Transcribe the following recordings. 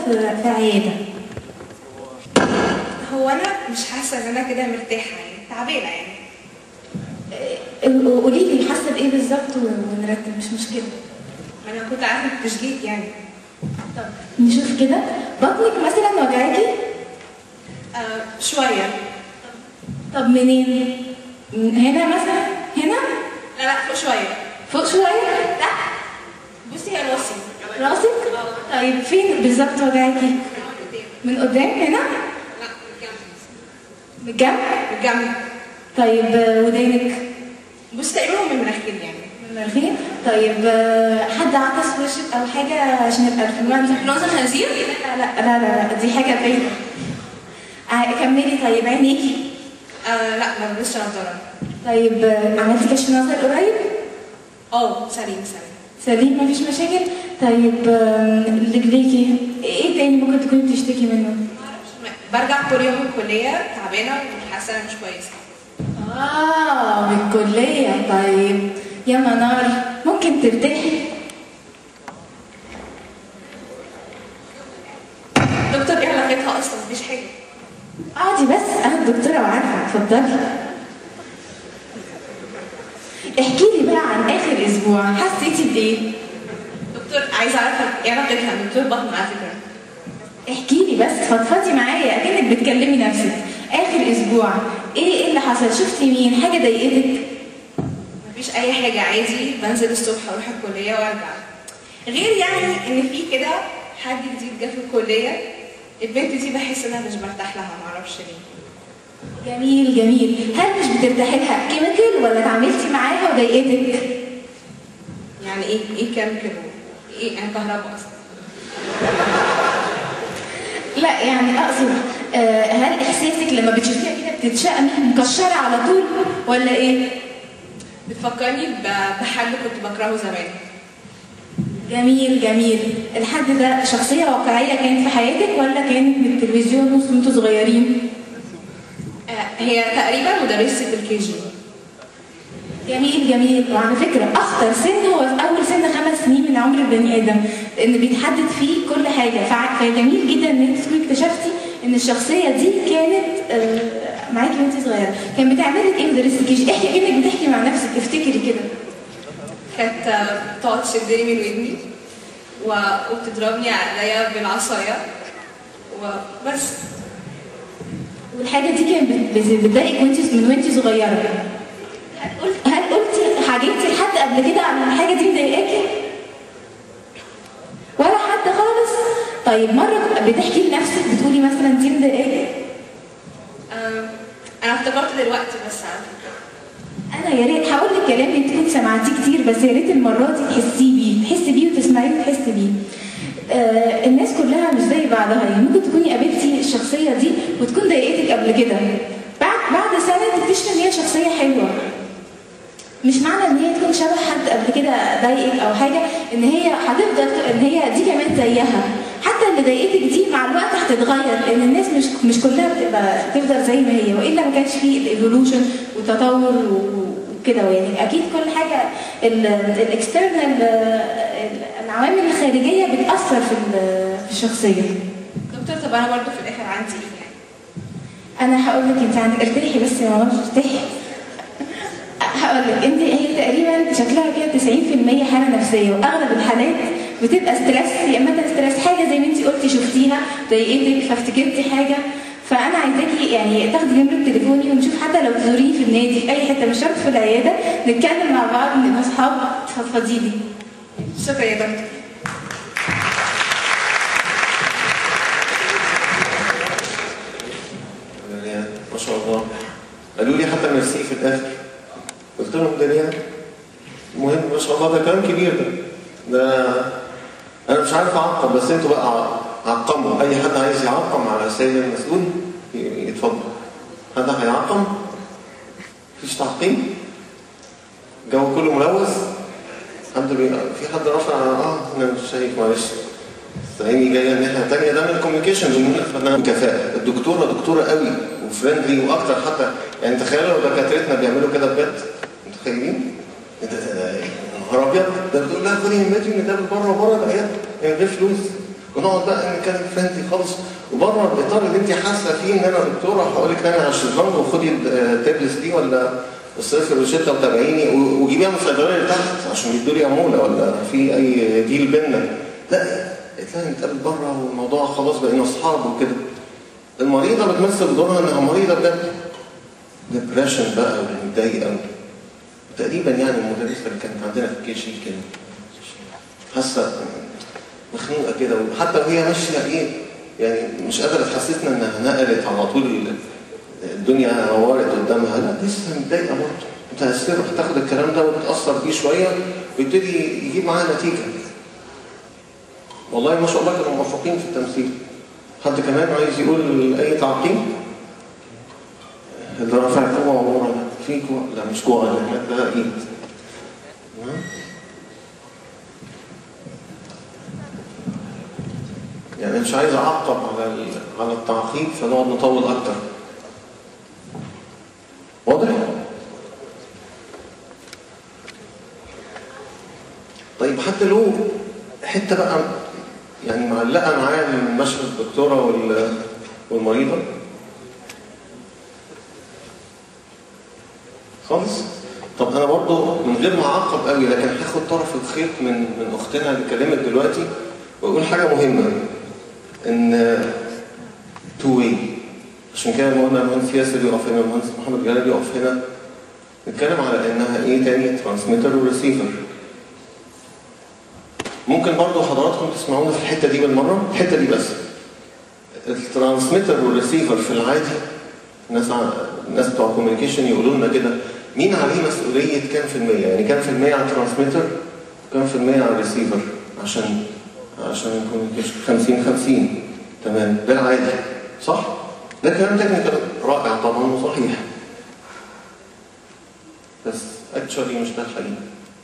في في عياده هو انا مش حاسه ان انا كده مرتاحه يعني تعبانه يعني آه، قولي لي حاسه بايه بالظبط ونرتب مش مشكله ما انا كنت عارفه التشجيع يعني طب نشوف كده بطنك مثلا وجعاكي آه شويه طب منين من هنا مثلا هنا لا لا فوق شويه فوق شويه تحت بصي يا راسي راسك طيب فين بالظبط وجعاكي من قدام هنا لا من الجنب بالجنب طيب آه، ودانك بصي تقريبا من المناخير يعني من المناخير طيب آه، حد عطس في وشك او حاجه عشان يبقى الفلوينزا نوزة خنزير لا لا لا لا, لا دي حاجه باينه آه، كملي طيب عينيكي آه لا ما بلبسش نضاره طيب آه، عملتي كشف نظر قريب اه سليم سليم سليم مفيش مشاكل طيب آه، رجليكي ايه تاني ممكن تكوني بتشتكي منه برجع كل يوم الكليه تعبانه وحاسه إني مش كويسه اه من الكليه طيب يا منار ممكن ترتاحي دكتور ايه علاقتها اصلا مفيش حاجه اقعدي بس انا الدكتوره وعارفه اتفضلي احكي لي بقى عن اخر اسبوع حسيتي بايه دكتور عايزه اعرف ايه علاقتها دكتور بطن على فكره احكي لي بس فضفضي معايا اكنك بتكلمي نفسك اخر اسبوع ايه ايه اللي حصل شفتي مين حاجه ضايقتك مفيش اي حاجه عادي بنزل الصبح اروح الكليه وارجع غير يعني ان في كده حد جديد جه في الكليه البنت دي بحس ان انا مش برتاح لها معرفش ليه جميل جميل هل مش بترتاحي لها كيميكال ولا اتعاملتي معاها وضايقتك يعني ايه ايه كام كيلو ايه انا كهرباء اصلا لا يعني اقصد آه، هل احساسك لما بتشوفيها كده بتتشقمي مكشره على طول ولا ايه بتفكرني ب- بحد كنت بكرهه زمان جميل جميل الحد ده شخصيه واقعيه كانت في حياتك ولا كانت من التلفزيون وانتوا وانتوا صغيرين آه، هي تقريبا مدرسه الكي جي جميل جميل وعلى فكرة أخطر سن هو في أول سن خمس سنين من عمر البني آدم لأن بيتحدد فيه كل حاجة فع- فجميل جدا إن أنت تكوني اكتشفتي إن الشخصية دي كانت آه، معاكي وأنت صغيرة كان بتعمل لك إيه مدرسة الكيجي؟ احكي كأنك بتحكي مع نفسك افتكري كده كانت آه، تقعد تشدني من ودني و- وبتضربني عليا بالعصايه وبس والحاجة دي كانت بت- بت- بتضايقك وأنت من وأنت صغيرة هل قلت- هل قلتي حاجتي لحد قبل كده عن الحاجة دي مضايقاكي؟ ولا حد خالص؟ طيب مرة بتحكي لنفسك بتقولي مثلا دي مضايقاكي؟ آه، انا افتكرت دلوقتي بس على فكره انا يا ريت هقول لك كلام انت كنت سمعتيه كتير بس يا ريت المره دي تحسيه بيه تحسي بيه وتسمعيه وتحسي بيه آه الناس كلها مش زي بعضها يعني ممكن تكوني قابلتي الشخصيه دي وتكون ضايقتك قبل كده بعد بعد سنه تكتشفي ان هي شخصيه حلوه مش معنى ان هي تكون شبه حد قبل كده ضايقك او حاجه ان هي هتفضل ان هي دي كمان زيها حتى اللي ضايقتك دي مع الوقت هتتغير لان الناس مش مش كلها بتبقى تفضل زي ما هي والا ما كانش فيه الايفولوشن وتطور و- وكده يعني اكيد كل حاجه الاكسترنال العوامل الخارجيه بتاثر في ال- في الشخصيه دكتور طب انا برضو في الاخر عندي ايه يعني انا هقول لك انت عندك ارتاحي بس يا ماما ارتاحي هقول لك انت هي تقريبا شكلها كده 90% حاله نفسيه واغلب الحالات بتبقى ستريس يا اما ده ستريس حاجه زي ما انت قلتي شفتيها ضايقتك فافتكرتي حاجه فانا عايزاكي يعني تاخدي نمره تليفوني ونشوف حتى لو تزوريني في النادي في اي حته مش شرط في العياده نتكلم مع بعض نبقى اصحاب تفضفضي لي شكرا يا دكتور دليان ما شاء الله قالوا لي حتى ميرسي في الاخر قلت لهم دليان المهم ما شاء الله ده كلام كبير ده ده انا مش عارف اعقم بس انتوا بقى ع- عقموا اي حد عايز يعقم على السيد المسؤول ي- يتفضل حد هيعقم مفيش تعقيم الجو كله ملوث حد بي... في حد رفع اه انا مش شايف معلش عيني جايه الناحيه الثانيه ده من الكوميونيكيشن من كفاءه الدكتوره دكتوره قوي وفريندلي واكتر حتى يعني تخيلوا لو دكاترتنا بيعملوا كده بجد متخيلين؟ إيه ده ده ده- يا نهار ابيض ده بتقول لها خدي من بدري نتقابل بره بره العياده من غير فلوس ونقعد بقى نتكلم فرنسي خالص وبره الاطار اللي انت حاسه فيه ان انا دكتوره هقول لك انا على الشيزلونج وخدي التابلس دي ولا اصرفي الروشته وتابعيني و- وجيبيها من الصيدليه اللي تحت عشان يدوا لي عموله ولا في اي ديل بينا لا تلاقي نتقابل بره والموضوع خلاص بقينا اصحاب وكده المريضه بتمثل دورها انها مريضه بجد ديبريشن بقى ومتضايقه تقريبا يعني المدرسه اللي كانت عندنا في الكي جي كده حاسه مخنوقه كده وحتى وهي ماشيه ايه يعني مش قادره تحسسنا انها نقلت على طول الدنيا نورت قدامها لا لسه متضايقه برضه متاثره هتاخد الكلام ده وتتاثر بيه شويه ويبتدي يجيب معاها نتيجه والله ما شاء الله كانوا موفقين في التمثيل حد كمان عايز يقول اي تعقيب اللي رفع كوع ورا في كوع لا مش كوع اللي هناك ده ايد تمام؟ يعني مش عايز اعقب على ال- على التعقيب فنقعد نطول اكتر واضح؟ طيب حتى لو حته بقى يعني معلقه معايا من مشهد الدكتوره وال- والمريضه خالص طب انا برضو من غير ما اعقب قوي لكن هاخد طرف الخيط من من اختنا اللي كلمت دلوقتي واقول حاجه مهمه ان تو واي عشان كده لما قلنا المهندس ياسر يقف هنا المهندس محمد جلال يقف هنا نتكلم على انها ايه تاني ترانسميتر وريسيفر ممكن برضو حضراتكم تسمعونا في الحته دي بالمره الحته دي بس الترانسميتر والريسيفر في العادي الناس ع- الناس بتوع الكوميونيكيشن يقولوا لنا كده مين عليه مسؤوليه كام في الميه يعني كام في الميه على الترانسميتر كام في الميه على الريسيفر عشان عشان الكوميونيكيشن 50 50 تمام ده العادي صح؟ ده كلام تكنيكال رائع طبعا وصحيح بس اكشولي مش ده الحقيقي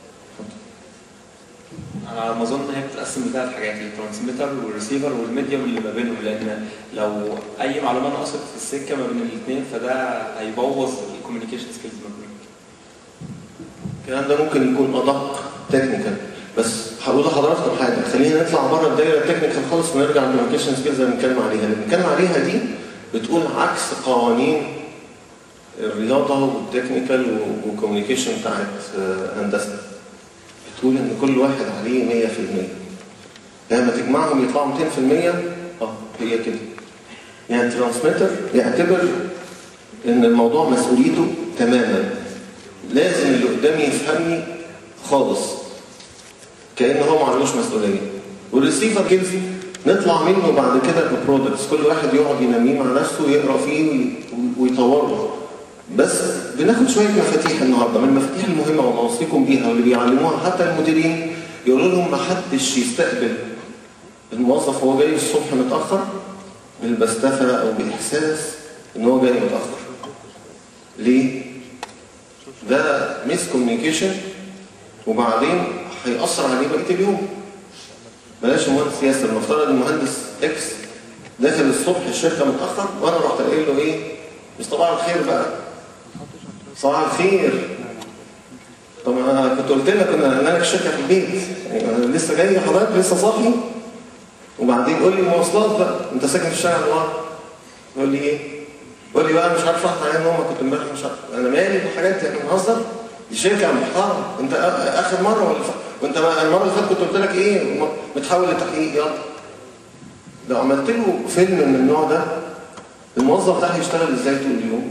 انا على ما اظن هي بتتقسم لثلاث حاجات الترانسميتر والريسيفر والميديوم اللي ما بينهم لان لو اي معلومه نقصت في السكه ما بين الاثنين فده هيبوظ الكوميونيكيشن سكيلز ما بينهم الكلام ده ممكن يكون ادق تكنيكال بس هقول لحضراتكم حاجه خلينا نطلع بره الدايره التكنيكال خالص ونرجع للكوميونيكيشن سكيلز اللي بنتكلم عليها اللي بنتكلم عليها دي بتقول عكس قوانين الرياضه والتكنيكال والكوميونيكيشن بتاعت آه، هندسه بتقول ان كل واحد عليه 100% لما تجمعهم يطلعوا 200% اه هي كده يعني الترانسميتر يعتبر ان الموضوع مسؤوليته تماما لازم اللي قدامي يفهمني خالص كأن هو ما عندوش مسؤولية والريسيفر كده نطلع منه بعد كده ببرودكتس كل واحد يقعد ينميه مع نفسه ويقرا فيه وي- ويطوره بس بناخد شويه مفاتيح النهارده من المفاتيح المهمه واللي اوصيكم بيها واللي بيعلموها حتى المديرين يقولوا لهم ما حدش يستقبل الموظف وهو جاي الصبح متاخر بالبستفه او باحساس ان هو جاي متاخر ليه؟ ده ميس كوميونيكيشن وبعدين هيأثر عليه بقية اليوم بلاش المهندس ياسر نفترض المهندس اكس داخل الصبح الشركة متأخر وانا رحت قايل له ايه مش صباح الخير بقى صباح الخير طب انا كنت قلت لك ان انا لك الشركة في البيت يعني انا لسه جاي حضرتك لسه صاحي وبعدين قول لي مواصلات بقى انت ساكن في الشارع اللي ورا يقول لي ايه يقول لي بقى مش عارف رحت عين ماما كنت امبارح مش عارف انا مالي بالحاجات دي احنا بنهزر دي شركه محترمه انت آ- اخر مره ولا ف... وانت بقى المره اللي فاتت كنت قلت لك ايه م- متحول لتحقيق يلا لو عملت له فيلم من النوع ده الموظف ده هيشتغل ازاي طول اليوم؟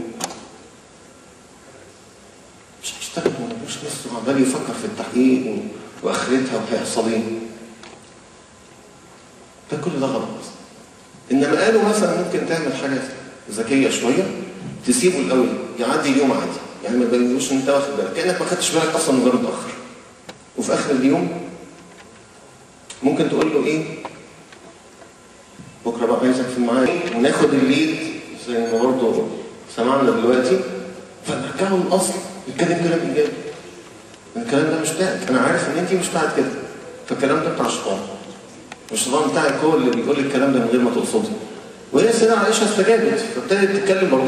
مش هيشتغل ما مش نفسه عمال يفكر في التحقيق و... واخرتها وهيحصل ايه ده كل ده غلط انما قالوا مثلا ممكن تعمل حاجه ذكيه شويه تسيبه الاول يعدي اليوم عادي يعني ما تبينوش ان انت واخد بالك كانك ما خدتش بالك اصلا من غير متاخر وفي اخر اليوم ممكن تقول له ايه بكره بقى عايزك في المعاد وناخد الليد زي ما برضه سمعنا دلوقتي فنرجعه للاصل نتكلم كلام ايجابي الكلام ده مش بتاعك انا عارف ان انت مش بتاعت كده فالكلام ده بتاع الشيطان الشيطان بتاعك هو اللي بيقول الكلام ده من غير ما تقصده وهي السيدة عائشة استجابت فابتدت تتكلم برضه